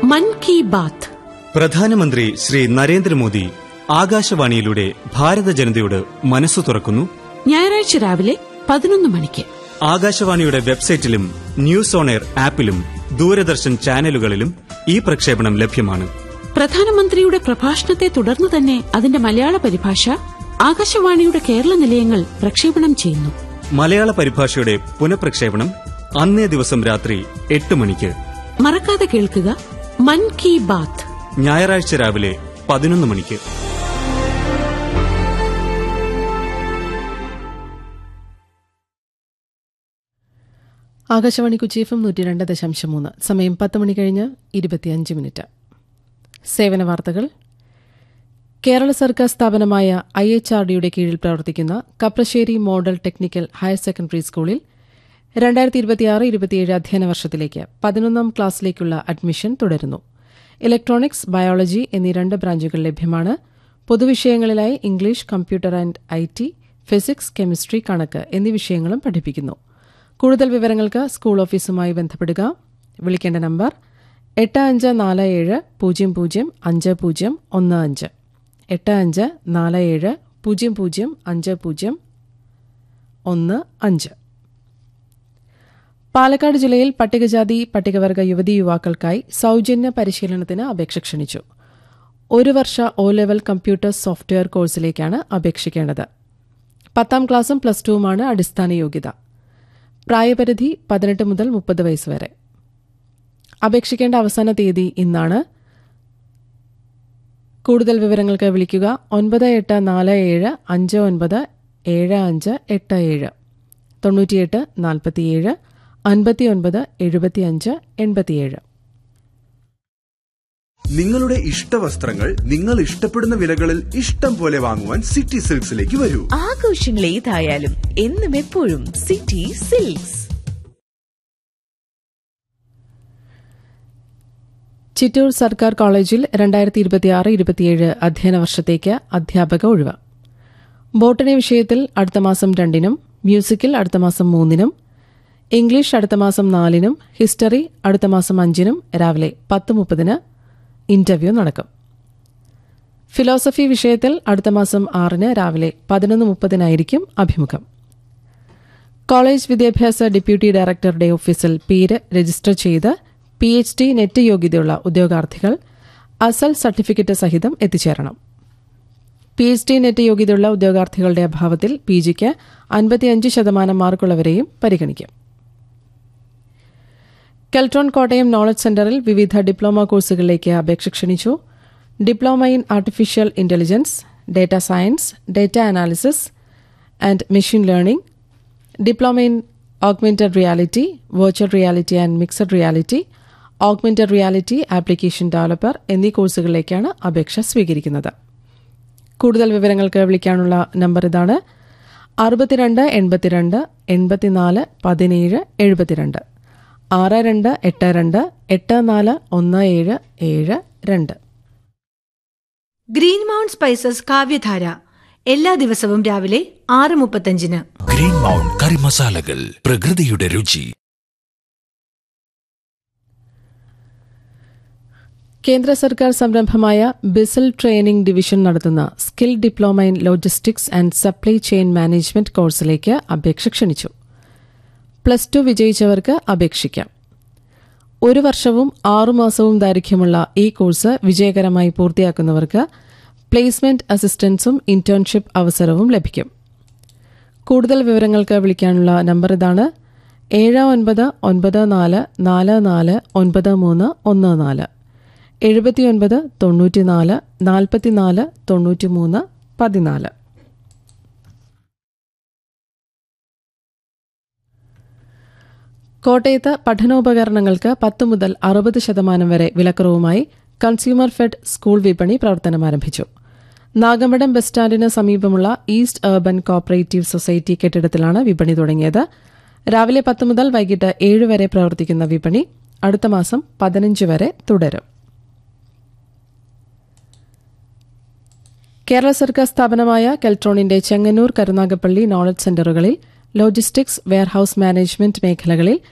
മൻ കി ബാത്ത് പ്രധാനമന്ത്രി ശ്രീ നരേന്ദ്രമോദി ആകാശവാണിയിലൂടെ ഭാരത ജനതയോട് മനസ്സു തുറക്കുന്നു ഞായറാഴ്ച രാവിലെ പതിനൊന്ന് മണിക്ക് ആകാശവാണിയുടെ വെബ്സൈറ്റിലും ന്യൂസ് ഓൺ എയർ ആപ്പിലും ദൂരദർശൻ ചാനലുകളിലും ഈ പ്രക്ഷേപണം ലഭ്യമാണ് പ്രധാനമന്ത്രിയുടെ പ്രഭാഷണത്തെ തുടർന്ന് തന്നെ അതിന്റെ മലയാള പരിഭാഷ ആകാശവാണിയുടെ കേരള നിലയങ്ങൾ പ്രക്ഷേപണം ചെയ്യുന്നു മലയാള പരിഭാഷയുടെ പുനഃപ്രക്ഷേപണം അന്നേ ദിവസം രാത്രി എട്ട് മണിക്ക് മറക്കാതെ കേൾക്കുക മൻ കി ബാത്ത് ഞായറാഴ്ച രാവിലെ പതിനൊന്ന് മണിക്ക് ആകാശവാണി കൊച്ചി എഫ് എം നൂറ്റി രണ്ട് ദശാംശം മൂന്ന് സമയം പത്ത് മണി കഴിഞ്ഞ് ഇരുപത്തിയഞ്ച് മിനിറ്റ് സേവന വാർത്തകൾ കേരള സർക്കാർ സ്ഥാപനമായ ഐ എച്ച് ആർ ഡിയുടെ കീഴിൽ പ്രവർത്തിക്കുന്ന Kaprassery model technical higher secondary സ്കൂളിൽ രണ്ടായിരത്തി ഇരുപത്തിയാറ് ഇരുപത്തിയേഴ് അധ്യയന വർഷത്തിലേക്ക് പതിനൊന്നാം ക്ലാസ്സിലേക്കുള്ള അഡ്മിഷൻ തുടരുന്നു ഇലക്ട്രോണിക്സ് ബയോളജി എന്നീ രണ്ട് ബ്രാഞ്ചുകൾ ലഭ്യമാണ് പൊതുവിഷയങ്ങളിലായി English computer and I T physics chemistry കണക്ക് എന്നീ വിഷയങ്ങളും പഠിപ്പിക്കുന്നു കൂടുതൽ വിവരങ്ങൾക്ക് സ്കൂൾ ഓഫീസുമായി ബന്ധപ്പെടുക വിളിക്കേണ്ട നമ്പർ എട്ട് അഞ്ച് നാല് ഏഴ് പൂജ്യം പൂജ്യം അഞ്ച് പൂജ്യം ഒന്ന് അഞ്ച് എട്ട് അഞ്ച് നാല് ഏഴ് പൂജ്യം പൂജ്യം അഞ്ച് പൂജ്യം ഒന്ന് അഞ്ച് പാലക്കാട് ജില്ലയിൽ പട്ടികജാതി പട്ടികവർഗ യുവതി യുവാക്കൾക്കായി സൌജന്യ പരിശീലനത്തിന് അപേക്ഷ ക്ഷണിച്ചു ഒരു വർഷ ഒ ലെവൽ കമ്പ്യൂട്ടർ സോഫ്റ്റ്വെയർ കോഴ്സിലേക്കാണ് അപേക്ഷിക്കേണ്ടത് പത്താം ക്ലാസും പ്ലസ് ടുവുമാണ് അടിസ്ഥാന യോഗ്യത പ്രായപരിധി പതിനെട്ട് മുതൽ മുപ്പത് വയസ്സ് വരെ അപേക്ഷിക്കേണ്ട അവസാന തീയതി ഇന്നാണ് കൂടുതൽ വിവരങ്ങൾക്ക് വിളിക്കുക ഒൻപത് എട്ട് നാല് ഏഴ് അഞ്ച് ഒൻപത് ഏഴ് അഞ്ച് എട്ട് ഏഴ് തൊണ്ണൂറ്റിയെട്ട് നാൽപ്പത്തിയേഴ് അൻപത്തിയൊൻപത് എഴുപത്തിയഞ്ച് എൺപത്തിയേഴ് നിങ്ങളുടെ ഇഷ്ട വസ്ത്രങ്ങൾ നിങ്ങൾ ഇഷ്ടപ്പെടുന്ന വിലകളിൽ ഇഷ്ടം പോലെ വാങ്ങുവാൻ സിറ്റി സിൽക്സിലേക്ക് വരൂ ആഘോഷങ്ങൾ ഏതായാലും എന്നും എപ്പോഴും സിറ്റി സിൽക്സ് ചിറ്റൂർ സർക്കാർ കോളേജിൽ രണ്ടായിരത്തി ഇരുപത്തിയാറ് ഇരുപത്തിയേഴ് അധ്യയന വർഷത്തേക്ക് അധ്യാപക ഒഴിവ് ബോട്ടണി വിഷയത്തിൽ അടുത്ത മാസം രണ്ടിനും മ്യൂസിക്കിൽ അടുത്ത മാസം മൂന്നിനും ഇംഗ്ലീഷ് അടുത്ത മാസം നാലിനും ഹിസ്റ്ററി അടുത്ത മാസം അഞ്ചിനും രാവിലെ പത്ത് മുപ്പതിന് ഇന്റർവ്യൂ നടക്കും ഫിലോസഫി വിഷയത്തിൽ അടുത്ത മാസം ആറിന് രാവിലെ പതിനൊന്ന് മുപ്പതിനായിരിക്കും അഭിമുഖം കോളേജ് വിദ്യാഭ്യാസ ഡെപ്യൂട്ടി ഡയറക്ടറുടെ ഓഫീസിൽ പേര് രജിസ്റ്റർ ചെയ്ത് പി എച്ച് ഡി നെറ്റ് യോഗ്യതയുള്ള ഉദ്യോഗാർത്ഥികൾ അസൽ സർട്ടിഫിക്കറ്റ് സഹിതം എത്തിച്ചേരണം പി എച്ച് ഡി നെറ്റ് യോഗ്യതയുള്ള ഉദ്യോഗാർത്ഥികളുടെ അഭാവത്തിൽ പി ജിക്ക് അൻപത്തിയഞ്ച് ശതമാനം മാർക്കുള്ളവരെയും പരിഗണിക്കും കെൽട്രോൺ കോട്ടയം നോളജ് സെന്ററിൽ വിവിധ ഡിപ്ലോമ കോഴ്സുകളിലേക്ക് അപേക്ഷ ക്ഷണിച്ചു diploma in artificial intelligence data science data analysis and machine learning diploma in augmented reality virtual reality and mixed reality augmented reality application developer എന്നീ കോഴ്സുകളിലേക്കാണ് അപേക്ഷ സ്വീകരിക്കുന്നത് കൂടുതൽ വിവരങ്ങൾക്ക് വിളിക്കാനുള്ള നമ്പർ ഇതാണ് അറുപത്തിരണ്ട് എൺപത്തിരണ്ട് എൺപത്തിനാല് പതിനേഴ് എഴുപത്തിരണ്ട് ആറ് രണ്ട് എട്ട് രണ്ട് എട്ട് നാല് ഒന്ന് ഏഴ് ഏഴ് രണ്ട് ഗ്രീൻ മൗണ്ട് സ്പൈസസ് കാവ്യധാര എല്ലാ ദിവസവും രാവിലെ ആറ് മുപ്പത്തഞ്ചിന് ഗ്രീൻ മൗണ്ട് കറി മസാലകൾ പ്രകൃതിയുടെ രുചി കേന്ദ്ര സർക്കാർ സംരംഭമായ ബിസൽ ട്രെയിനിംഗ് ഡിവിഷൻ നടത്തുന്ന skill diploma in logistics and supply chain management കോഴ്സിലേക്ക് അപേക്ഷ ക്ഷണിച്ചു പ്ലസ് ടു വിജയിച്ചവർക്ക് അപേക്ഷിക്കാം ഒരു വർഷവും ആറുമാസവും ദൈർഘ്യമുള്ള ഈ കോഴ്സ് വിജയകരമായി പൂർത്തിയാക്കുന്നവർക്ക് പ്ലേസ്മെന്റ് അസിസ്റ്റൻസും ഇന്റേൺഷിപ്പ് അവസരവും ലഭിക്കും കൂടുതൽ വിവരങ്ങൾക്ക് വിളിക്കാനുള്ള നമ്പർ ഇതാണ് ഏഴ് ഒൻപത് ഒൻപത് നാല് നാല് നാല് ഒൻപത് മൂന്ന് ഒന്ന് നാല് എഴുപത്തിയൊൻപത് തൊണ്ണൂറ്റിനാല് നാൽപ്പത്തിനാല് തൊണ്ണൂറ്റിമൂന്ന് പതിനാല് കോട്ടയത്ത് പഠനോപകരണങ്ങൾക്ക് പത്ത് മുതൽ അറുപത് ശതമാനം വരെ വിലക്കുറവുമായി കൺസ്യൂമർ ഫെഡ് സ്കൂൾ വിപണി പ്രവർത്തനം ആരംഭിച്ചു നാഗമ്പടം ബസ് സ്റ്റാൻഡിന് സമീപമുള്ള ഈസ്റ്റ് അർബൻ കോപ്പറേറ്റീവ് സൊസൈറ്റി കെട്ടിടത്തിലാണ് വിപണി തുടങ്ങിയത് രാവിലെ പത്ത് മുതൽ വൈകിട്ട് ഏഴ് വരെ പ്രവർത്തിക്കുന്ന വിപണി അടുത്ത മാസം പതിനഞ്ച് വരെ തുടരും കേരള സർക്കാർ സ്ഥാപനമായ കെൽട്രോണിന്റെ ചെങ്ങന്നൂർ കരുനാഗപ്പള്ളി നോളജ് സെന്ററുകളിൽ ലോജിസ്റ്റിക്സ് വെയർഹൌസ് മാനേജ്മെന്റ് മേഖലകളിൽ